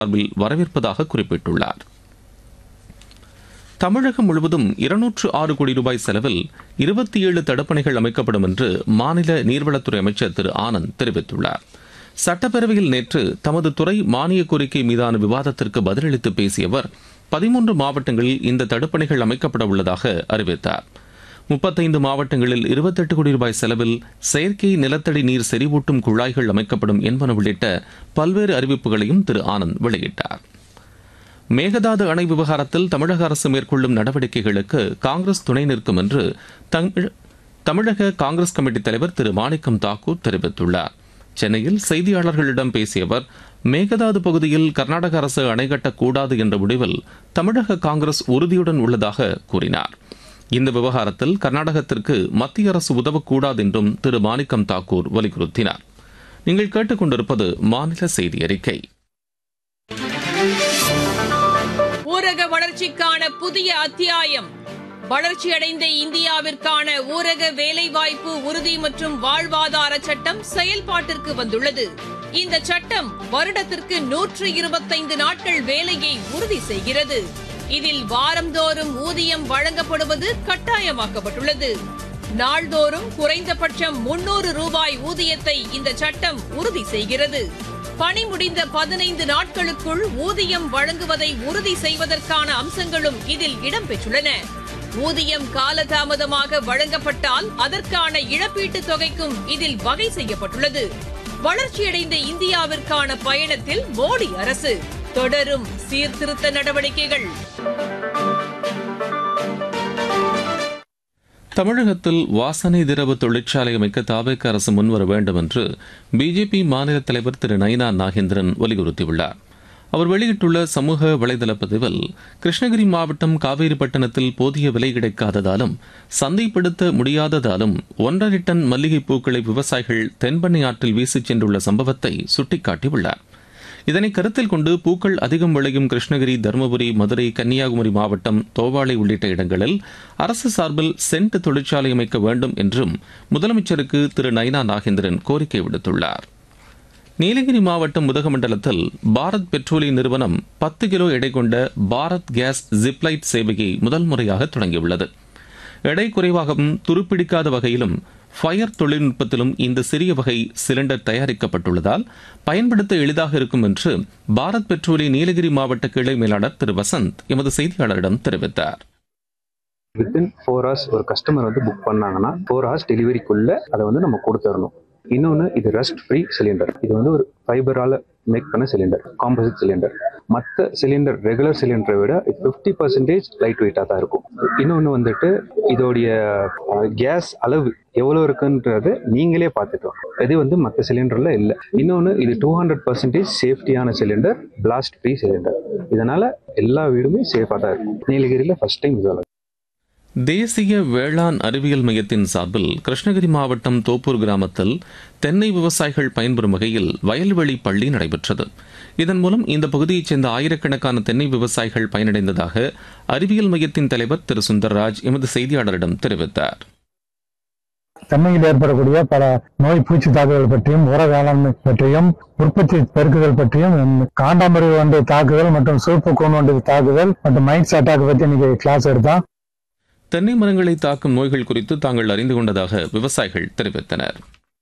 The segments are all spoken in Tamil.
சார்பில் வரவேற்பதாக குறிப்பிட்டுள்ளார் தமிழகம் முழுவதும் இருநூற்று ஆறு கோடி ரூபாய் செலவில் இருபத்தி ஏழு தடுப்பணைகள் அமைக்கப்படும் என்று மாநில நீர்வளத்துறை அமைச்சர் திரு ஆனந்த் தெரிவித்துள்ளார் சட்டப்பேரவையில் நேற்று தமது துறை மானிய கோரிக்கை மீதான விவாதத்திற்கு பதிலளித்து பேசிய அவர் பதிமூன்று மாவட்டங்களில் இந்த தடுப்பணைகள் அமைக்கப்பட உள்ளதாக அறிவித்தார் முப்பத்தைந்து மாவட்டங்களில் இருபத்தெட்டு கோடி ரூபாய் செலவில் செயற்கை நிலத்தடி நீர் செறிவூட்டும் குழாய்கள் அமைக்கப்படும் என்பன உள்ளிட்ட பல்வேறு அறிவிப்புகளையும் திரு ஆனந்த் வெளியிட்டார் மேகதாது அணை விவகாரத்தில் தமிழக அரசு மேற்கொள்ளும் நடவடிக்கைகளுக்கு காங்கிரஸ் துணை நிற்கும் என்று தமிழக காங்கிரஸ் கமிட்டி தலைவர் திரு மாணிக்கம் தாக்கூர் தெரிவித்துள்ளார் சென்னையில் செய்தியாளர்களிடம் பேசிய அவர் மேகதாது பகுதியில் கர்நாடக அரசு அணை கட்டக்கூடாது என்ற முடிவில் தமிழக காங்கிரஸ் உறுதியுடன் உள்ளதாக கூறினார் இந்த விவகாரத்தில் கர்நாடகத்திற்கு மத்திய அரசு உதவக்கூடாது என்றும் திரு மாணிக்கம் தாக்கூர் வலியுறுத்தினார் நீங்கள் கேட்டுக்கொண்டிருப்பது மாநில செய்தி அறிக்கை ஊரக வளர்ச்சிக்கான புதிய அத்தியாயம் வளர்ச்சியடைந்த இந்தியாவிற்கான ஊரக வேலைவாய்ப்பு உறுதி மற்றும் வாழ்வாதார சட்டம் செயல்பாட்டிற்கு வந்துள்ளது இந்த சட்டம் வருடத்திற்கு நூற்று இருபத்தைந்து நாட்கள் வேலையை உறுதி செய்கிறது இதில் வாரந்தோறும் ஊதியம் வழங்கப்படுவது கட்டாயமாக்கப்பட்டுள்ளது நாள்தோறும் குறைந்தபட்சம் முன்னூறு ரூபாய் ஊதியத்தை இந்த சட்டம் உறுதி செய்கிறது பணி முடிந்த பதினைந்து நாட்களுக்குள் ஊதியம் வழங்குவதை உறுதி செய்வதற்கான அம்சங்களும் இதில் இடம்பெற்றுள்ளன ஊதியம் காலதாமதமாக வழங்கப்பட்டால் அதற்கான இழப்பீட்டுத் தொகைக்கும் இதில் வகை செய்யப்பட்டுள்ளது வளர்ச்சியடைந்த இந்தியாவிற்கான பயணத்தில் மோடி அரசு தொடரும் சீர்திருத்த நடவடிக்கைகள் தமிழகத்தில் வாசனை திரவ தொழிற்சாலை அமைக்க தாவேக்க அரசு முன்வர வேண்டும் என்று பிஜேபி மாநில தலைவர் திரு நயினா நாகேந்திரன் வலியுறுத்தியுள்ளார் அவர் வெளியிட்டுள்ள சமூக வலைதள பதிவில் கிருஷ்ணகிரி மாவட்டம் காவேரிப்பட்டினத்தில் போதிய விலை கிடைக்காததாலும் சந்தைப்படுத்த முடியாததாலும் ஒன்றரை டன் மல்லிகை பூக்களை விவசாயிகள் தென்பண்ணை ஆற்றில் வீசிச் சென்றுள்ள சம்பவத்தை சுட்டிக்காட்டியுள்ளார் இதனை கருத்தில் கொண்டு பூக்கள் அதிகம் விளையும் கிருஷ்ணகிரி தருமபுரி மதுரை கன்னியாகுமரி மாவட்டம் தோவாளை உள்ளிட்ட இடங்களில் அரசு சார்பில் சென்ட் தொழிற்சாலை அமைக்க வேண்டும் என்றும் முதலமைச்சருக்கு திரு நயினா நாகேந்திரன் கோரிக்கை விடுத்துள்ளார் நீலகிரி மாவட்டம் உதகமண்டலத்தில் பாரத் பெட்ரோலிய நிறுவனம் பத்து கிலோ எடை கொண்ட பாரத் கேஸ் ஜிப்லைட் சேவையை முதல் முறையாக தொடங்கியுள்ளது எடை குறைவாகவும் துருப்பிடிக்காத வகையிலும் ஃபயர் தொழில்நுட்பத்திலும் இந்த சிறிய வகை சிலிண்டர் தயாரிக்கப்பட்டுள்ளதால் பயன்படுத்த எளிதாக இருக்கும் என்று பாரத் பெட்ரோலிய நீலகிரி மாவட்ட கிளை மேலாளர் திரு வசந்த் எமது செய்தியாளரிடம் தெரிவித்தார் வித்தின் ஃபோர் ஹவர்ஸ் ஒரு கஸ்டமர் வந்து புக் பண்ணாங்கன்னா ஃபோர் ஹவர்ஸ் டெலிவரிக்குள்ள அதை வந்து நம்ம கொடுத்துடணும் இன்னொன்று இது ரஸ்ட் ஃப்ரீ சிலிண்டர் இது வந்து ஒரு ஃபைபரால மேக் பண்ண சிலிண்டர் காம்போசிட் சிலிண்டர் மற்ற சிலிண்டர் ரெகுலர் சிலிண்டரை விட ஃபிஃப்டி பர்சன்டேஜ் லைட் வெயிட்டாக தான் இருக்கும் இன்னொன்று வந்துட்டு இதோடைய கேஸ் அளவு எவ்வளோ இருக்குன்றது நீங்களே பார்த்துக்கலாம் இது வந்து மற்ற சிலிண்டரில் இல்லை இன்னொன்று இது டூ ஹண்ட்ரட் பர்சன்டேஜ் சேஃப்டியான சிலிண்டர் பிளாஸ்ட் ஃப்ரீ சிலிண்டர் இதனால எல்லா வீடுமே சேஃபாக தான் இருக்கும் நீலகிரியில் ஃபர்ஸ்ட் டைம் இது தேசிய வேளாண் அறிவியல் மையத்தின் சார்பில் கிருஷ்ணகிரி மாவட்டம் தோப்பூர் கிராமத்தில் தென்னை விவசாயிகள் பயன்பெறும் வகையில் வயல்வெளி பள்ளி நடைபெற்றது இதன் மூலம் இந்த பகுதியைச் சேர்ந்த ஆயிரக்கணக்கான தென்னை விவசாயிகள் பயனடைந்ததாக அறிவியல் மையத்தின் தலைவர் திரு சுந்தர்ராஜ் எமது செய்தியாளரிடம் தெரிவித்தார் தென்னையில் ஏற்படக்கூடிய பல நோய் பூச்சி தாக்குதல் பற்றியும் உர வேளாண்மை பற்றியும் உற்பத்தி பெருக்குதல் பற்றியும் காண்டாமரி வண்டு தாக்குதல் மற்றும் சூப்பு கோன் வண்டு தாக்குதல் மற்றும் மைட்ஸ் அட்டாக் பற்றி இன்னைக்கு கிளாஸ் எடுத்தோம் தென்னை மரங்களை தாக்கும் நோய்கள் குறித்து தாங்கள் அறிந்து கொண்டதாக விவசாயிகள் தெரிவித்தனர்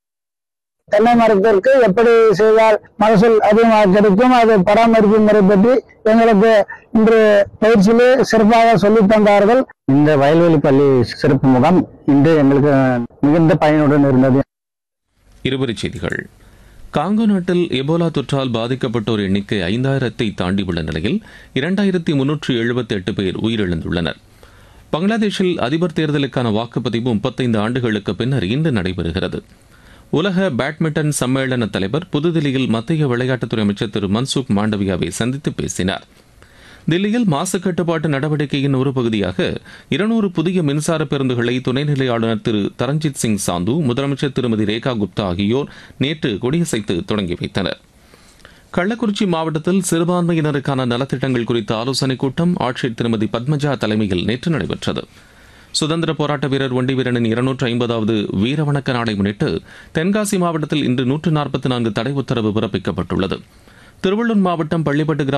தென்னை மரத்திற்கு எப்படி செய்தால் மகசூல் அதிகமாக கிடைக்கும் அது பராமரிப்பு முறை பற்றி எங்களுக்கு இன்று பயிற்சியிலே சிறப்பாக சொல்லித் தந்தார்கள் இந்த வயல்வெளி பள்ளி சிறப்பு முகாம் இன்று எங்களுக்கு மிகுந்த பயனுடன் இருந்தது இருவரிச் செய்திகள் காங்கோ நாட்டில் எபோலா தொற்றால் பாதிக்கப்பட்டோர் எண்ணிக்கை ஐந்தாயிரத்தை தாண்டியுள்ள நிலையில் இரண்டாயிரத்தி முன்னூற்று எழுபத்தி எட்டு பேர் உயிரிழந்துள்ளனர் பங்களாதேஷில் அதிபர் தேர்தலுக்கான வாக்குப்பதிவு முப்பத்தைந்து ஆண்டுகளுக்கு பின்னர் இன்று நடைபெறுகிறது உலக பேட்மிண்டன் சம்மேளன தலைவர் புதுதில்லியில் மத்திய விளையாட்டுத்துறை அமைச்சர் திரு மன்சுக் மாண்டவியாவை சந்தித்து பேசினார் தில்லியில் மாசு கட்டுப்பாட்டு நடவடிக்கையின் ஒரு பகுதியாக இருநூறு புதிய மின்சார பேருந்துகளை துணைநிலை ஆளுநர் திரு தரஞ்சித் சிங் சாந்து முதலமைச்சர் திருமதி ரேகா குப்தா ஆகியோர் நேற்று கொடியசைத்து தொடங்கி வைத்தனர் கள்ளக்குறிச்சி மாவட்டத்தில் சிறுபான்மையினருக்கான நலத்திட்டங்கள் குறித்த ஆலோசனைக் கூட்டம் ஆட்சியர் திருமதி பத்மஜா தலைமையில் நேற்று நடைபெற்றது சுதந்திர போராட்ட வீரர் ஒண்டி வீரனின் இருநூற்று ஐம்பதாவது வீரவணக்க நாளை முன்னிட்டு தென்காசி மாவட்டத்தில் இன்று நூற்று நாற்பத்தி நான்கு தடை உத்தரவு பிறப்பிக்கப்பட்டுள்ளது திருவள்ளூர் மாவட்டம் பள்ளிப்பட்டு கிராம